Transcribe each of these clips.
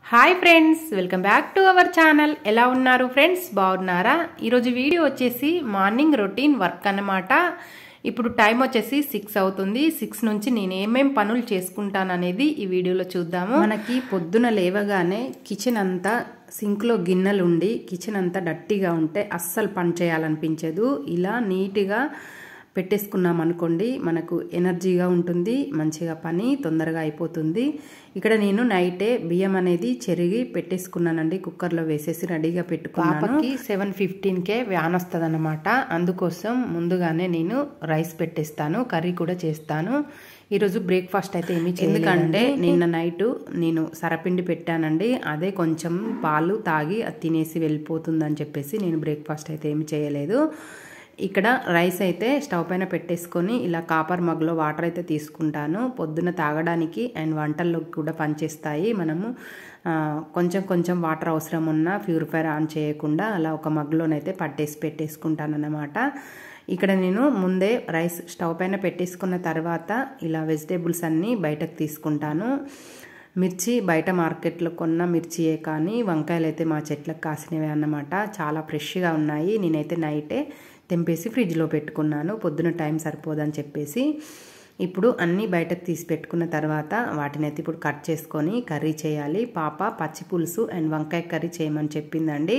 hi friends welcome back to our channel ఎలా ఉన్నారు friends బాగున్నారా ఈరోజు వీడియో వచ్చేసి మార్నింగ్ రొటీన్ వర్క్ అన్నమాట ఇప్పుడు టైం వచ్చేసి సిక్స్ అవుతుంది సిక్స్ నుంచి నేను ఏమేం పనులు చేసుకుంటాను అనేది ఈ వీడియోలో చూద్దాము మనకి పొద్దున లేవగానే కిచెన్ అంతా సింక్లో గిన్నెలు ఉండి కిచెన్ అంతా డట్టిగా ఉంటే అస్సలు పని చేయాలనిపించదు ఇలా నీట్గా పెట్టేసుకున్నాం అనుకోండి మనకు ఎనర్జీగా ఉంటుంది మంచిగా పని తొందరగా అయిపోతుంది ఇక్కడ నేను నైటే బియ్యం అనేది చెరిగి పెట్టేసుకున్నానండి కుక్కర్లో వేసేసి రెడీగా పెట్టుకున్నాను పాపకి సెవెన్ ఫిఫ్టీన్కే వ్యాన్ వస్తుంది అనమాట అందుకోసం ముందుగానే నేను రైస్ పెట్టేస్తాను కర్రీ కూడా చేస్తాను ఈరోజు బ్రేక్ఫాస్ట్ అయితే ఏమి ఎందుకంటే నిన్న నైట్ నేను సరపిండి పెట్టానండి అదే కొంచెం పాలు తాగి అది తినేసి వెళ్ళిపోతుందని చెప్పేసి నేను బ్రేక్ఫాస్ట్ అయితే ఏమి చేయలేదు ఇక్కడ రైస్ అయితే స్టవ్ పైన పెట్టేసుకొని ఇలా కాపర్ మగ్లో వాటర్ అయితే తీసుకుంటాను పొద్దున తాగడానికి అండ్ వంటల్లోకి కూడా పనిచేస్తాయి మనము కొంచెం కొంచెం వాటర్ అవసరం ఉన్నా ప్యూరిఫైర్ ఆన్ చేయకుండా అలా ఒక మగ్లోనైతే పట్టేసి పెట్టేసుకుంటాను అన్నమాట ఇక్కడ నేను ముందే రైస్ స్టవ్ పైన పెట్టేసుకున్న తర్వాత ఇలా వెజిటేబుల్స్ అన్నీ బయటకు తీసుకుంటాను మిర్చి బయట మార్కెట్లో కొన్న మిర్చియే కానీ వంకాయలు అయితే మా చెట్లకు కాసినవే అన్నమాట చాలా ఫ్రెష్గా ఉన్నాయి నేనైతే నైటే తెంపేసి ఫ్రిడ్జ్లో పెట్టుకున్నాను పొద్దున టైం సరిపోదని చెప్పేసి ఇప్పుడు అన్నీ బయటకు తీసి పెట్టుకున్న తర్వాత వాటిని అయితే ఇప్పుడు కట్ చేసుకొని కర్రీ చేయాలి పాప పచ్చి పులుసు అండ్ వంకాయ కర్రీ చేయమని చెప్పిందండి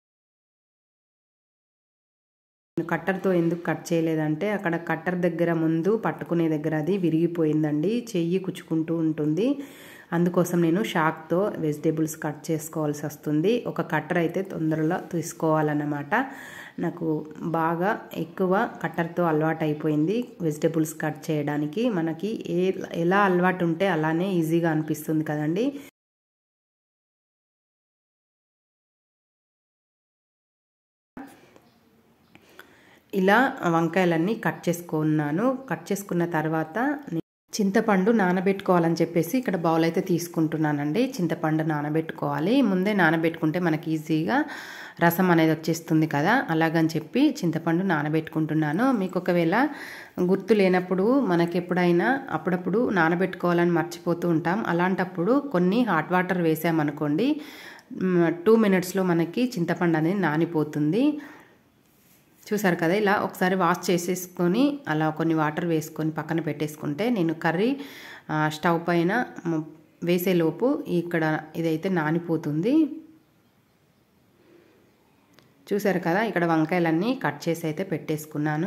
కట్టర్తో ఎందుకు కట్ చేయలేదంటే అక్కడ కట్టర్ దగ్గర ముందు పట్టుకునే దగ్గర అది విరిగిపోయిందండి చెయ్యి కుచ్చుకుంటూ ఉంటుంది అందుకోసం నేను షాక్తో వెజిటేబుల్స్ కట్ చేసుకోవాల్సి వస్తుంది ఒక కట్టర్ అయితే తొందరలో తీసుకోవాలన్నమాట నాకు బాగా ఎక్కువ కట్టర్తో అలవాటు అయిపోయింది వెజిటేబుల్స్ కట్ చేయడానికి మనకి ఏ ఎలా అలవాటు ఉంటే అలానే ఈజీగా అనిపిస్తుంది కదండి ఇలా వంకాయలన్నీ కట్ చేసుకున్నాను కట్ చేసుకున్న తర్వాత చింతపండు నానబెట్టుకోవాలని చెప్పేసి ఇక్కడ బౌల్ అయితే తీసుకుంటున్నానండి చింతపండు నానబెట్టుకోవాలి ముందే నానబెట్టుకుంటే మనకి ఈజీగా రసం అనేది వచ్చేస్తుంది కదా అలాగని చెప్పి చింతపండు నానబెట్టుకుంటున్నాను మీకు ఒకవేళ గుర్తు లేనప్పుడు మనకి ఎప్పుడైనా అప్పుడప్పుడు నానబెట్టుకోవాలని మర్చిపోతూ ఉంటాం అలాంటప్పుడు కొన్ని హాట్ వాటర్ వేసామనుకోండి టూ మినిట్స్లో మనకి చింతపండు అనేది నానిపోతుంది చూసారు కదా ఇలా ఒకసారి వాష్ చేసేసుకొని అలా కొన్ని వాటర్ వేసుకొని పక్కన పెట్టేసుకుంటే నేను కర్రీ స్టవ్ పైన వేసేలోపు ఇక్కడ ఇదైతే నానిపోతుంది చూసారు కదా ఇక్కడ వంకాయలన్నీ కట్ చేసి అయితే పెట్టేసుకున్నాను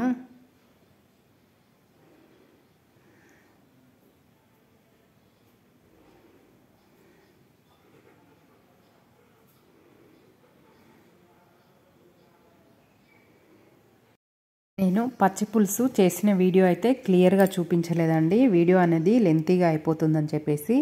నేను పచ్చి పులుసు చేసిన వీడియో అయితే క్లియర్గా చూపించలేదండి వీడియో అనేది లెంతీగా అయిపోతుందని చెప్పేసి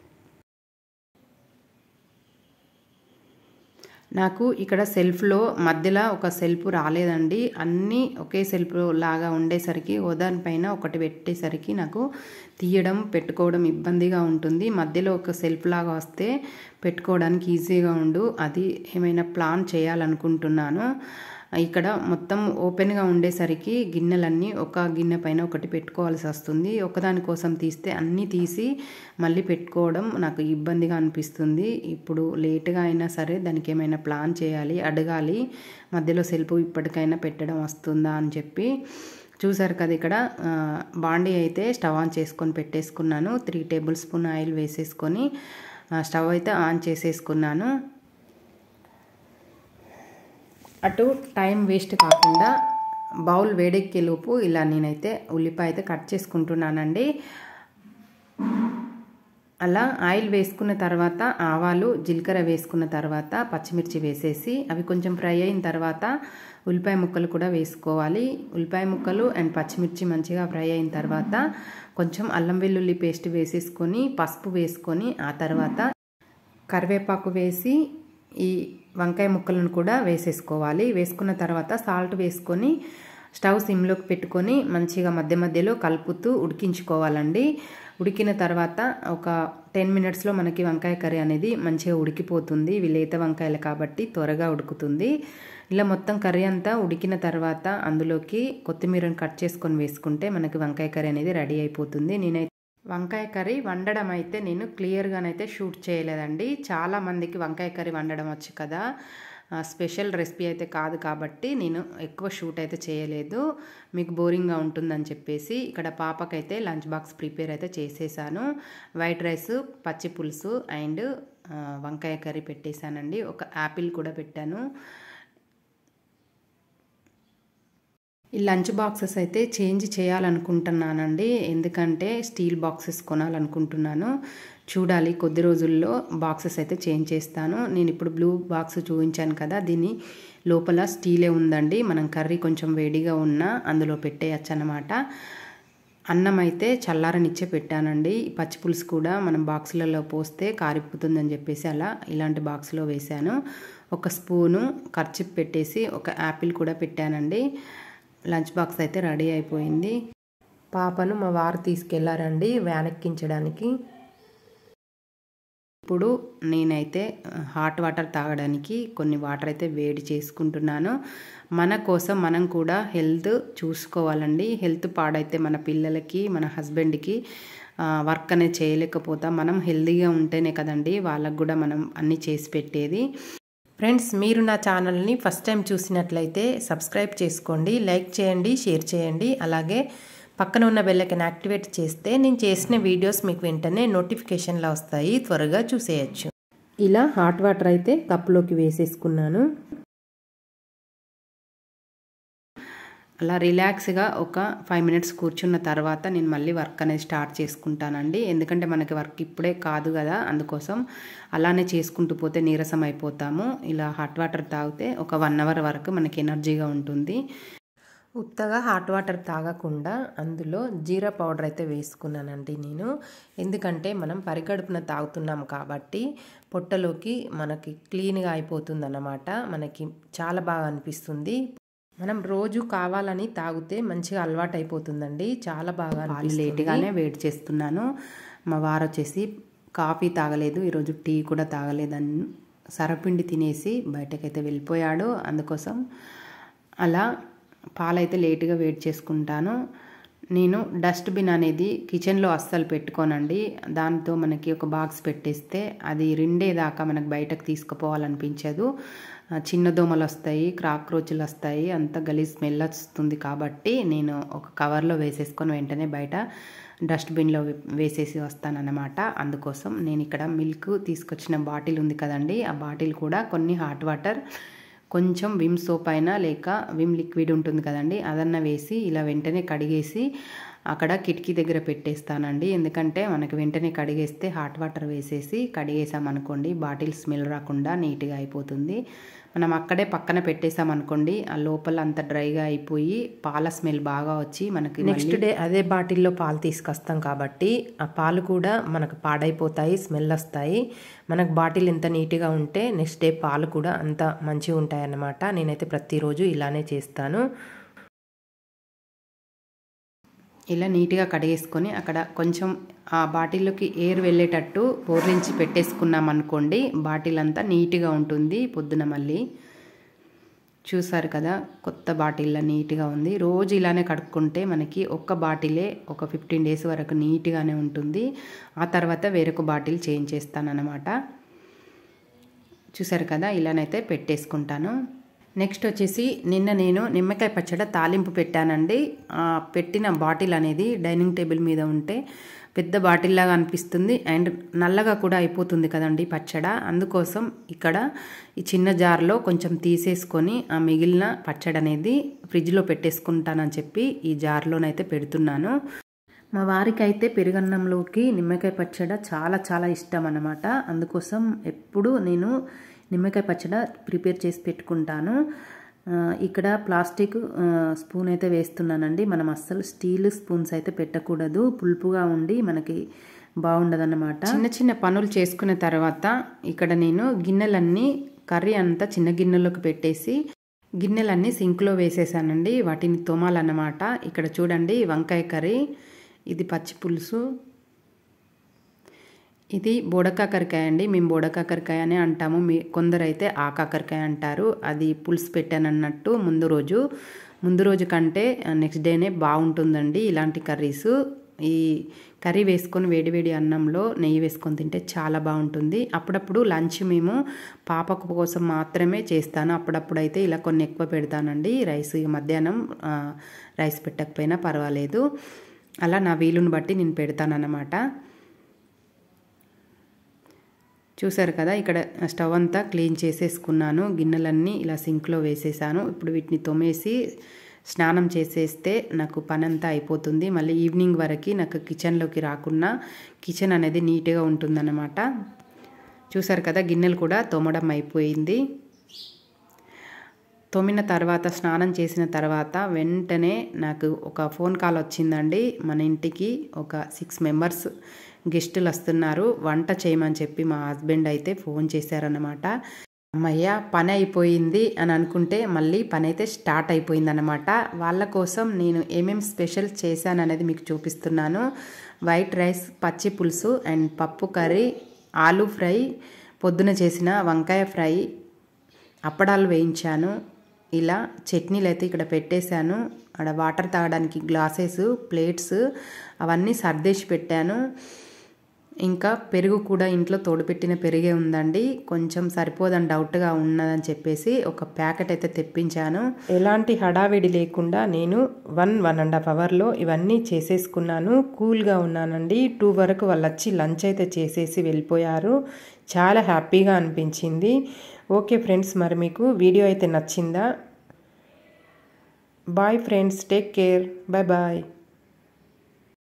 నాకు ఇక్కడ సెల్ఫ్లో మధ్యలో ఒక సెల్ఫ్ రాలేదండి అన్నీ ఒకే సెల్ఫ్ లాగా ఉండేసరికి పైన ఒకటి పెట్టేసరికి నాకు తీయడం పెట్టుకోవడం ఇబ్బందిగా ఉంటుంది మధ్యలో ఒక సెల్ఫ్ లాగా వస్తే పెట్టుకోవడానికి ఈజీగా ఉండు అది ఏమైనా ప్లాన్ చేయాలనుకుంటున్నాను ఇక్కడ మొత్తం ఓపెన్గా ఉండేసరికి గిన్నెలన్నీ ఒక గిన్నె పైన ఒకటి పెట్టుకోవాల్సి వస్తుంది ఒకదాని కోసం తీస్తే అన్నీ తీసి మళ్ళీ పెట్టుకోవడం నాకు ఇబ్బందిగా అనిపిస్తుంది ఇప్పుడు లేట్గా అయినా సరే దానికి ఏమైనా ప్లాన్ చేయాలి అడగాలి మధ్యలో సెల్ఫ్ ఇప్పటికైనా పెట్టడం వస్తుందా అని చెప్పి చూసారు కదా ఇక్కడ బాండీ అయితే స్టవ్ ఆన్ చేసుకొని పెట్టేసుకున్నాను త్రీ టేబుల్ స్పూన్ ఆయిల్ వేసేసుకొని స్టవ్ అయితే ఆన్ చేసేసుకున్నాను అటు టైం వేస్ట్ కాకుండా బౌల్ వేడెక్కేలోపు ఇలా నేనైతే ఉల్లిపాయ అయితే కట్ చేసుకుంటున్నానండి అలా ఆయిల్ వేసుకున్న తర్వాత ఆవాలు జీలకర్ర వేసుకున్న తర్వాత పచ్చిమిర్చి వేసేసి అవి కొంచెం ఫ్రై అయిన తర్వాత ఉల్లిపాయ ముక్కలు కూడా వేసుకోవాలి ఉల్లిపాయ ముక్కలు అండ్ పచ్చిమిర్చి మంచిగా ఫ్రై అయిన తర్వాత కొంచెం అల్లం వెల్లుల్లి పేస్ట్ వేసేసుకొని పసుపు వేసుకొని ఆ తర్వాత కరివేపాకు వేసి ఈ వంకాయ ముక్కలను కూడా వేసేసుకోవాలి వేసుకున్న తర్వాత సాల్ట్ వేసుకొని స్టవ్ సిమ్లోకి పెట్టుకొని మంచిగా మధ్య మధ్యలో కలుపుతూ ఉడికించుకోవాలండి ఉడికిన తర్వాత ఒక టెన్ మినిట్స్లో మనకి వంకాయ కర్రీ అనేది మంచిగా ఉడికిపోతుంది ఇవి లేత వంకాయలు కాబట్టి త్వరగా ఉడుకుతుంది ఇలా మొత్తం కర్రీ అంతా ఉడికిన తర్వాత అందులోకి కొత్తిమీరను కట్ చేసుకొని వేసుకుంటే మనకి వంకాయ కర్రీ అనేది రెడీ అయిపోతుంది నేనైతే వంకాయ కర్రీ వండడం అయితే నేను క్లియర్గానైతే షూట్ చేయలేదండి చాలా మందికి వంకాయ కర్రీ వండడం వచ్చు కదా స్పెషల్ రెసిపీ అయితే కాదు కాబట్టి నేను ఎక్కువ షూట్ అయితే చేయలేదు మీకు బోరింగ్గా ఉంటుందని చెప్పేసి ఇక్కడ పాపకైతే లంచ్ బాక్స్ ప్రిపేర్ అయితే చేసేసాను వైట్ రైస్ పచ్చి పులుసు అండ్ వంకాయ కర్రీ పెట్టేశానండి ఒక యాపిల్ కూడా పెట్టాను ఈ లంచ్ బాక్సెస్ అయితే చేంజ్ చేయాలనుకుంటున్నానండి ఎందుకంటే స్టీల్ బాక్సెస్ కొనాలనుకుంటున్నాను చూడాలి కొద్ది రోజుల్లో బాక్సెస్ అయితే చేంజ్ చేస్తాను నేను ఇప్పుడు బ్లూ బాక్స్ చూపించాను కదా దీని లోపల స్టీలే ఉందండి మనం కర్రీ కొంచెం వేడిగా ఉన్నా అందులో పెట్టేయచ్చు అనమాట అన్నం అయితే చల్లారనిచ్చే పెట్టానండి పచ్చి పులుసు కూడా మనం బాక్సులలో పోస్తే కారిపోతుందని చెప్పేసి అలా ఇలాంటి బాక్స్లో వేశాను ఒక స్పూను ఖర్చిప్ పెట్టేసి ఒక యాపిల్ కూడా పెట్టానండి లంచ్ బాక్స్ అయితే రెడీ అయిపోయింది పాపను మా వారు తీసుకెళ్లారండి వ్యాన్ ఎక్కించడానికి ఇప్పుడు నేనైతే హాట్ వాటర్ తాగడానికి కొన్ని వాటర్ అయితే వేడి చేసుకుంటున్నాను మన కోసం మనం కూడా హెల్త్ చూసుకోవాలండి హెల్త్ పాడైతే మన పిల్లలకి మన హస్బెండ్కి వర్క్ అనేది చేయలేకపోతాం మనం హెల్తీగా ఉంటేనే కదండి వాళ్ళకు కూడా మనం అన్నీ చేసి పెట్టేది ఫ్రెండ్స్ మీరు నా ఛానల్ని ఫస్ట్ టైం చూసినట్లయితే సబ్స్క్రైబ్ చేసుకోండి లైక్ చేయండి షేర్ చేయండి అలాగే పక్కన ఉన్న బెల్లైకన్ యాక్టివేట్ చేస్తే నేను చేసిన వీడియోస్ మీకు వెంటనే నోటిఫికేషన్లో వస్తాయి త్వరగా చూసేయచ్చు ఇలా హాట్ వాటర్ అయితే కప్లోకి వేసేసుకున్నాను అలా రిలాక్స్గా ఒక ఫైవ్ మినిట్స్ కూర్చున్న తర్వాత నేను మళ్ళీ వర్క్ అనేది స్టార్ట్ చేసుకుంటానండి ఎందుకంటే మనకి వర్క్ ఇప్పుడే కాదు కదా అందుకోసం అలానే చేసుకుంటూ పోతే నీరసం అయిపోతాము ఇలా హాట్ వాటర్ తాగితే ఒక వన్ అవర్ వరకు మనకి ఎనర్జీగా ఉంటుంది ఉత్తగా హాట్ వాటర్ తాగకుండా అందులో జీరా పౌడర్ అయితే వేసుకున్నానండి నేను ఎందుకంటే మనం పరిగడుపున తాగుతున్నాం కాబట్టి పొట్టలోకి మనకి క్లీన్గా అయిపోతుంది అన్నమాట మనకి చాలా బాగా అనిపిస్తుంది మనం రోజు కావాలని తాగితే మంచిగా అలవాటు అయిపోతుందండి చాలా బాగా లేట్గానే వెయిట్ చేస్తున్నాను మా వారు వచ్చేసి కాఫీ తాగలేదు ఈరోజు టీ కూడా తాగలేదని సరపిండి తినేసి బయటకైతే వెళ్ళిపోయాడు అందుకోసం అలా పాలైతే లేటుగా వెయిట్ చేసుకుంటాను నేను డస్ట్బిన్ అనేది కిచెన్లో అస్సలు పెట్టుకోనండి దాంతో మనకి ఒక బాక్స్ పెట్టేస్తే అది రెండేదాకా మనకు బయటకు తీసుకుపోవాలనిపించదు చిన్న దోమలు వస్తాయి క్రాక్రోచ్లు వస్తాయి అంత గలీజ్ స్మెల్ వస్తుంది కాబట్టి నేను ఒక కవర్లో వేసేసుకొని వెంటనే బయట డస్ట్బిన్లో వేసేసి వస్తానన్నమాట అందుకోసం నేను ఇక్కడ మిల్క్ తీసుకొచ్చిన బాటిల్ ఉంది కదండి ఆ బాటిల్ కూడా కొన్ని హాట్ వాటర్ కొంచెం విమ్ సోప్ అయినా లేక విమ్ లిక్విడ్ ఉంటుంది కదండి అదన్న వేసి ఇలా వెంటనే కడిగేసి అక్కడ కిటికీ దగ్గర పెట్టేస్తానండి ఎందుకంటే మనకి వెంటనే కడిగేస్తే హాట్ వాటర్ వేసేసి కడిగేసామనుకోండి బాటిల్ స్మెల్ రాకుండా నీట్గా అయిపోతుంది మనం అక్కడే పక్కన పెట్టేసామనుకోండి ఆ లోపల అంత డ్రైగా అయిపోయి పాల స్మెల్ బాగా వచ్చి మనకి నెక్స్ట్ డే అదే బాటిల్లో పాలు తీసుకొస్తాం కాబట్టి ఆ పాలు కూడా మనకు పాడైపోతాయి స్మెల్ వస్తాయి మనకు బాటిల్ ఎంత నీట్గా ఉంటే నెక్స్ట్ డే పాలు కూడా అంత మంచిగా ఉంటాయి అన్నమాట నేనైతే ప్రతిరోజు ఇలానే చేస్తాను ఇలా నీట్గా కడిగేసుకొని అక్కడ కొంచెం ఆ బాటిల్లోకి ఎయిర్ వెళ్ళేటట్టు బోర్లించి పెట్టేసుకున్నాం అనుకోండి బాటిల్ అంతా నీట్గా ఉంటుంది పొద్దున మళ్ళీ చూసారు కదా కొత్త బాటిల్లో నీట్గా ఉంది రోజు ఇలానే కడుక్కుంటే మనకి ఒక్క బాటిలే ఒక ఫిఫ్టీన్ డేస్ వరకు నీట్గానే ఉంటుంది ఆ తర్వాత వేరొక బాటిల్ చేంజ్ చేస్తానన్నమాట చూసారు కదా ఇలానైతే పెట్టేసుకుంటాను నెక్స్ట్ వచ్చేసి నిన్న నేను నిమ్మకాయ పచ్చడి తాలింపు పెట్టానండి పెట్టిన బాటిల్ అనేది డైనింగ్ టేబుల్ మీద ఉంటే పెద్ద బాటిల్లాగా అనిపిస్తుంది అండ్ నల్లగా కూడా అయిపోతుంది కదండి పచ్చడ అందుకోసం ఇక్కడ ఈ చిన్న జార్లో కొంచెం తీసేసుకొని ఆ మిగిలిన పచ్చడి అనేది ఫ్రిడ్జ్లో పెట్టేసుకుంటానని చెప్పి ఈ జార్లోనైతే పెడుతున్నాను మా వారికి అయితే పెరుగన్నంలోకి నిమ్మకాయ పచ్చడ చాలా చాలా ఇష్టం అన్నమాట అందుకోసం ఎప్పుడు నేను నిమ్మకాయ పచ్చడ ప్రిపేర్ చేసి పెట్టుకుంటాను ఇక్కడ ప్లాస్టిక్ స్పూన్ అయితే వేస్తున్నానండి మనం అస్సలు స్టీల్ స్పూన్స్ అయితే పెట్టకూడదు పులుపుగా ఉండి మనకి బాగుండదన్నమాట చిన్న చిన్న పనులు చేసుకున్న తర్వాత ఇక్కడ నేను గిన్నెలన్నీ కర్రీ అంతా చిన్న గిన్నెలోకి పెట్టేసి గిన్నెలన్నీ సింక్లో వేసేసానండి వాటిని తోమాలన్నమాట ఇక్కడ చూడండి వంకాయ కర్రీ ఇది పచ్చి పులుసు ఇది బోడకాకరకాయ అండి మేము బోడకాకరకాయ అనే అంటాము మీ కొందరైతే ఆ కాకరకాయ అంటారు అది పులుసు పెట్టానన్నట్టు ముందు రోజు ముందు రోజు కంటే నెక్స్ట్ డేనే బాగుంటుందండి ఇలాంటి కర్రీస్ ఈ కర్రీ వేసుకొని వేడివేడి అన్నంలో నెయ్యి వేసుకొని తింటే చాలా బాగుంటుంది అప్పుడప్పుడు లంచ్ మేము పాపకు కోసం మాత్రమే చేస్తాను అప్పుడప్పుడు అయితే ఇలా కొన్ని ఎక్కువ పెడతానండి రైస్ మధ్యాహ్నం రైస్ పెట్టకపోయినా పర్వాలేదు అలా నా వీలుని బట్టి నేను పెడతానన్నమాట చూసారు కదా ఇక్కడ స్టవ్ అంతా క్లీన్ చేసేసుకున్నాను గిన్నెలన్నీ ఇలా సింక్లో వేసేసాను ఇప్పుడు వీటిని తోమేసి స్నానం చేసేస్తే నాకు పని అంతా అయిపోతుంది మళ్ళీ ఈవినింగ్ వరకు నాకు కిచెన్లోకి రాకుండా కిచెన్ అనేది నీట్గా ఉంటుందన్నమాట చూసారు కదా గిన్నెలు కూడా తోమడం అయిపోయింది తోమిన తర్వాత స్నానం చేసిన తర్వాత వెంటనే నాకు ఒక ఫోన్ కాల్ వచ్చిందండి మన ఇంటికి ఒక సిక్స్ మెంబర్స్ గెస్టులు వస్తున్నారు వంట చేయమని చెప్పి మా హస్బెండ్ అయితే ఫోన్ చేశారనమాట అమ్మయ్య పని అయిపోయింది అని అనుకుంటే మళ్ళీ పని అయితే స్టార్ట్ అయిపోయింది అనమాట వాళ్ళ కోసం నేను ఏమేమి స్పెషల్ చేశాను అనేది మీకు చూపిస్తున్నాను వైట్ రైస్ పచ్చి పులుసు అండ్ పప్పు కర్రీ ఆలూ ఫ్రై పొద్దున చేసిన వంకాయ ఫ్రై అప్పడాలు వేయించాను ఇలా చట్నీలు అయితే ఇక్కడ పెట్టేశాను అక్కడ వాటర్ తాగడానికి గ్లాసెస్ ప్లేట్స్ అవన్నీ సర్దేసి పెట్టాను ఇంకా పెరుగు కూడా ఇంట్లో తోడుపెట్టిన పెరిగే ఉందండి కొంచెం సరిపోదని డౌట్గా ఉన్నదని చెప్పేసి ఒక ప్యాకెట్ అయితే తెప్పించాను ఎలాంటి హడావిడి లేకుండా నేను వన్ వన్ అండ్ హాఫ్ అవర్లో ఇవన్నీ చేసేసుకున్నాను కూల్గా ఉన్నానండి టూ వరకు వాళ్ళు వచ్చి లంచ్ అయితే చేసేసి వెళ్ళిపోయారు చాలా హ్యాపీగా అనిపించింది ఓకే ఫ్రెండ్స్ మరి మీకు వీడియో అయితే నచ్చిందా bye friends take care bye bye